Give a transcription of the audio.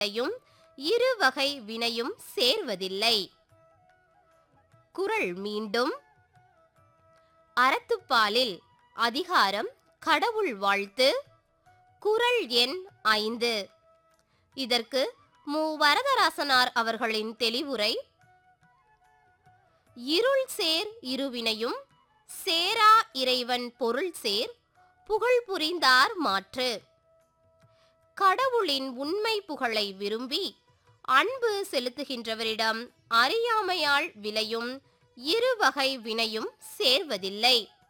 வினையும் இரு வகை வினையும் சேர்வதில்லை குறள் மீண்டும் அறத்துப்பாலில் அதிகாரம் கடவுள் வாழ்த்து குறள் எண் ஐந்து இதற்கு மு வரதராசனார் அவர்களின் தெளிவுரை இருள் சேர் இருவினையும் சேரா இறைவன் பொருள் சேர் புகழ் புரிந்தார் மாற்று கடவுளின் உண்மை புகழை விரும்பி அன்பு செலுத்துகின்றவரிடம் அறியாமையால் விளையும் இரு வகை வினையும் சேர்வதில்லை